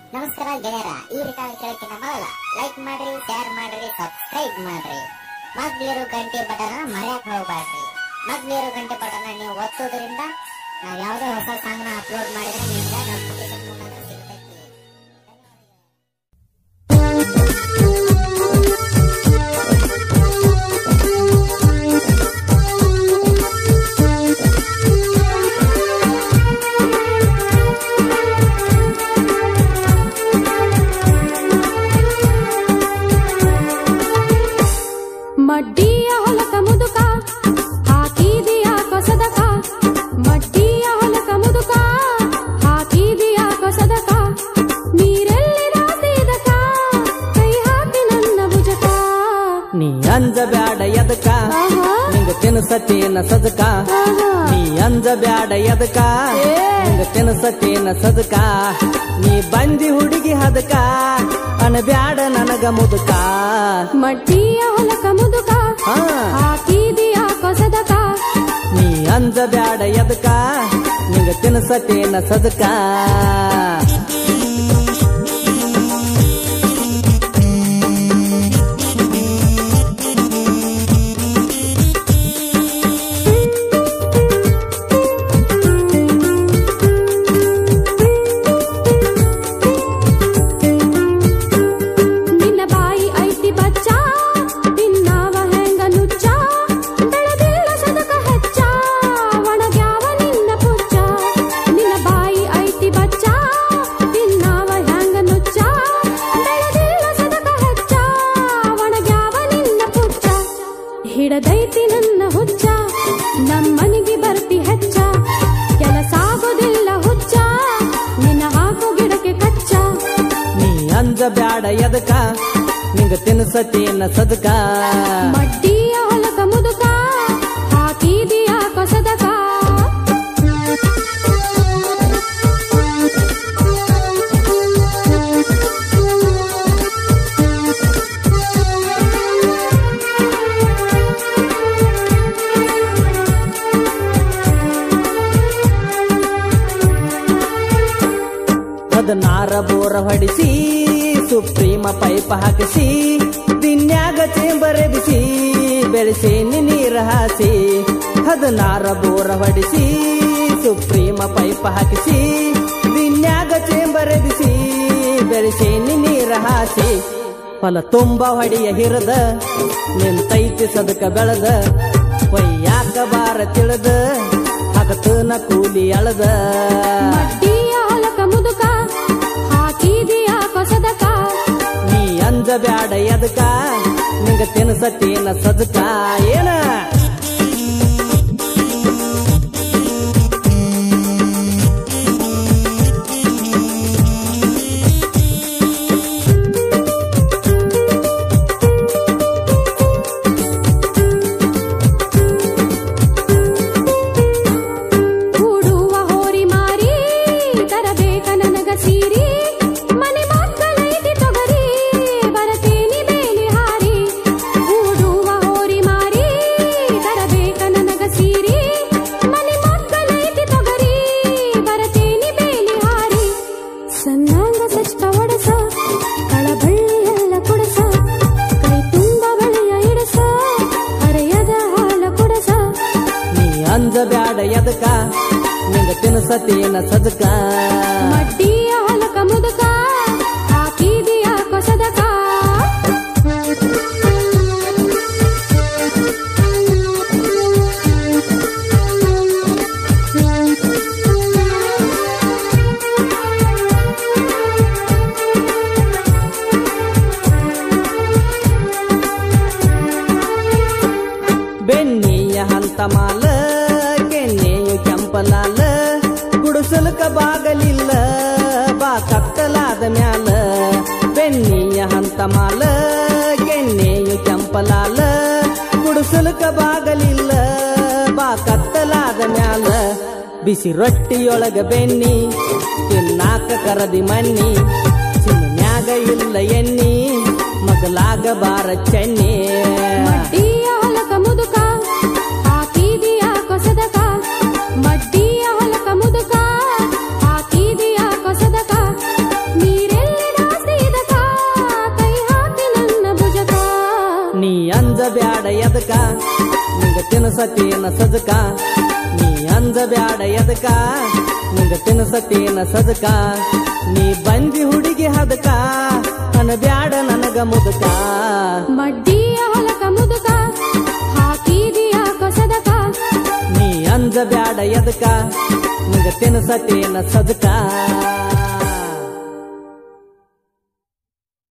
ನಮಸ್ಕಾರ ಗೆಳೆಯರ ಈ ರೆಕಾರ್ಡ್ ಕೇಳಕ್ಕಿಂತ ಮೊದಲ ಲೈಕ್ ಮಾಡ್ರಿ ಶೇರ್ ಮಾಡ್ರಿ ಸಬ್ಸ್ಕ್ರೈಬ್ ಮಾಡ್ರಿ ಮಗ್ಲಿರೋ ಗಂಟೆ ಬಟನ್ ಮರೆಯಕ್ ಹೋಗ್ಬಾರ್ರಿ ಮಗ್ಲಿರೋ ಗಂಟೆ ಬಟನ್ ನೀವು ಒತ್ತೋದ್ರಿಂದ ನಾವು ಯಾವುದೇ ಹೊಸ ಸಾಂಗ್ ನ ಅಪ್ಲೋಡ್ ಮಾಡಿದ್ರೆ ನಿಮ್ಗೆ ನೋಟಿಫಿಕೇಶನ್ ಮುಖಾಂತರ ಸಿಗ್ತೈತಿ ಮಡ್ಡಿಯ ಹೊಲಕ ಮುದುಕ ಹಾಕಿದಿಯ ಕೊಸದಕ ಮಡ್ಡಿಯ ಹೊಲಕ ಮುದುಕ ಹಾಕಿದಿಯ ಕೊಸದಕ ನೀರೆಲ್ಲಿ ರಾತಿದಕ ಕೈ ಹಾಕಿ ನನ್ನ ಭುಜಕ ನೀ ಅಂಜ ಬ್ಯಾಡ ಎದಕ ಆಹಾ. ನಿಂಗ ತಿನ್ಸತೇನ ಸದಕ ಆಹಾ. ನೀ ಅಂಜ ಬ್ಯಾಡ ಎದಕ ಏ. ನಿಂಗ ತಿನ್ಸತೇನ ಸದಕ ನೀ ಬಂದಿ ಹುಡುಗಿ ಹದಕ ಅನಬ್ಯಾಡ ನನಗ ಮುದುಕ ಮಡ್ಡಿಯ ಹೊಲಕ ಮುದುಕ ಹಾ. ಹಾಕಿದಿಯ ಕೊಸದಕ ನೀ ಅಂಜ ಬ್ಯಾಡ ಎದಕ ನಿಂಗ ತಿನ್ಸತೇನ ಸದಕ ನಿನ್ನ ಬಾಯಿ ಐತಿ ಬಚ್ಚ ತಿನ್ನವ ಹೆಂಗ ನುಚ್ಚ ಬೆಳೆದಿಲ್ಲ ಸದಕ ಹೆಚ್ಚ ಒಣಗ್ಯಾವ ನಿನ್ನ ಪುಚ್ಚ ನಿನ್ನ ಬಾಯಿ ಐತಿ ಬಚ್ಚ ತಿನ್ನವ ಹೆಂಗ ನುಚ್ಚ ಬೆಳೆದಿಲ್ಲ ಸದಕ ಹೆಚ್ಚ ಒಣಗ್ಯಾವ ನಿನ್ನ ಪುಚ್ಚ ಹಿಡದೈತಿ ನನ್ನ ಹುಚ್ಚ ನಮ್ಮನಿಗೆ ಬರ್ತಿ ಹೆಚ್ಚ ಕೆಲಸ ಆಗೋದಿಲ್ಲ ಹುಚ್ಚ ನಿನ್ನ ಹಾಕೋ ಗಿಡಕ್ಕೆ ಕಚ್ಚ ನೀ ಅಂಜ ಬ್ಯಾಡ ಎದಕ ನಿಂಗ ತಿನ್ಸತೇನ ಸದಕ ಮಡ್ಡಿಯ ಹೊಲಕ ಮುದುಕ ಹಾಕಿದಿಯ ಕೊಸದಕ ಹದಿನಾರ ಬೋರ ಹೊಡಿಸಿ ಸುಪ್ರೀಮ ಪೈಪ್ ಹಾಕಿಸಿ ದಿನ್ಯಾಗ ಚೇಂಬರ್ ಬಿಸಿ ಬೆಳೆಸೇನಿ ನೀರ ಹಾಸಿ ಹದಿನಾರ ಬೋರ ಹೊಡಿಸಿ ಸುಪ್ರೀಮ ಪೈಪ್ ಹಾಕಿಸಿ ದಿನ್ಯಾಗ ಚೇಂಬರ್ ಬಿಸಿ ಬೆಳೆಸೇನಿ ನೀರ ಹಾಸಿ ಹೊಲ ತುಂಬ ಹೊಡಿಯ ಹಿರದ ನಿಂತೈತಿ ಸದಕ ಬೆಳದ ಒಯ್ಯಾಕ ಬಾರ ತಿಳಿದ ಹಗತನ ಕೂಲಿ ಅಳದ ಮಡ್ಡಿಯ ಹೊಲಕ ಮುದುಕ ಹಾಕಿದಿಯ ಕೊಸದಕ ನೀ ಅಂಜ ಬ್ಯಾಡ ಎದಕ ನಿಂಗ ತಿನ್ಸತೇನ ಸದಕ ಏನ ಕೂಡುವ ಹೋರಿ ಮಾರಿ ತರಬೇಕ ನನಗ ಸೀರಿ ಮನೆ ಮಕ್ಕಳೈತಿ ತೊಗರಿ ಬರತೇನಿ ಬೇಲಿ ಹಾರಿ ಕೂಡುವ ಹೋರಿ ಮಾರಿ ತರಬೇಕ ನನಗ ಸೀರಿ ಮನೆ ಮಕ್ಕಳೈತಿ ತೊಗರಿ ಬರತೇನಿ ಬೇಲಿ ಹಾರಿ ಸಣ್ಣಂಗ ಸಚ್ಕ ಒಡಸ ಕಳಬಳ್ಳಿ ಎಲ್ಲ ಕೊಡಸ ಕೈ ತುಂಬ ಬಳಿಯ ಇಡಸ ಹರೆಯದ ಹಾಲ ಕೊಡಸ ನೀ ಅಂಜ ಬ್ಯಾಡ ಎದಕ ನಿಂಗ ತಿನ್ಸತೇನ ಸದಕ ಮಡ್ಡಿಯ ಹೊಲಕ ಮುದುಕ ಹಾಕಿದಿಯ ಕೊಸದಕ ಬೆನ್ನಿಯ ಹಂತ ಮಾಲ ಕೆನ್ನೆಯು ಕೆಂಪಲಾಲ ಗುಡಿಸಲಕ ಬಾಗಲಿಲ್ಲ ಬಾ ಕತ್ತಲಾದ ಮ್ಯಾಲ ಬೆನ್ನಿಯ ಹಂತ ಮಾಲ ಕೆನ್ನೆಯು ಕೆಂಪಲಾಲ ಗುಡಿಸಲಕ ಬಾಗಲಿಲ್ಲ ಬಾ ಕತ್ತಲಾದ ಮ್ಯಾಲ ಬಿಸಿ ರೊಟ್ಟಿಯೊಳಗ ಬೆನ್ನಿ ತಿನ್ನಾಕ ಕರದಿ ಮನ್ನಿ ಚಿಮನ್ಯಾಗ ಇಲ್ಲ ಎಣ್ಣಿ ಮಗಲಾಗ ಬಾರ ಚೆನ್ನಿ ಮಡ್ಡಿಯ ಹೊಲಕ ಮುದುಕ ಹಾಕಿದಿಯ ಕೊಸದಕ ಮಡ್ಡಿಯ ಹೊಲಕ ಮುದುಕ ಹಾಕಿದಿಯ ಕೊಸದಕ ನೀರೆ ನಿಂಗ ತಿನ್ಸತೇನ ಸಜಕ ನೀ ಅಂಜ ಬ್ಯಾಡ ಎದಕ ನಿಂಗ ತಿನ್ಸತೇನ ಸಜಕ ನೀ ಬಂದಿ ಹುಡುಗಿ ಹದಕ ಅನ ಬ್ಯಾಡ ನನಗ ಮುದಕ ಮಡ್ಡಿಯ ಹೊಲಕ ಮುದುಕ ಹಾಕಿದಿಯ ಕೊಸದಕ ನೀ ಅಂಜ ಬ್ಯಾಡ ಎದಕ ನಿಂಗ ತಿನ್ಸತೇನ ಸಜಕ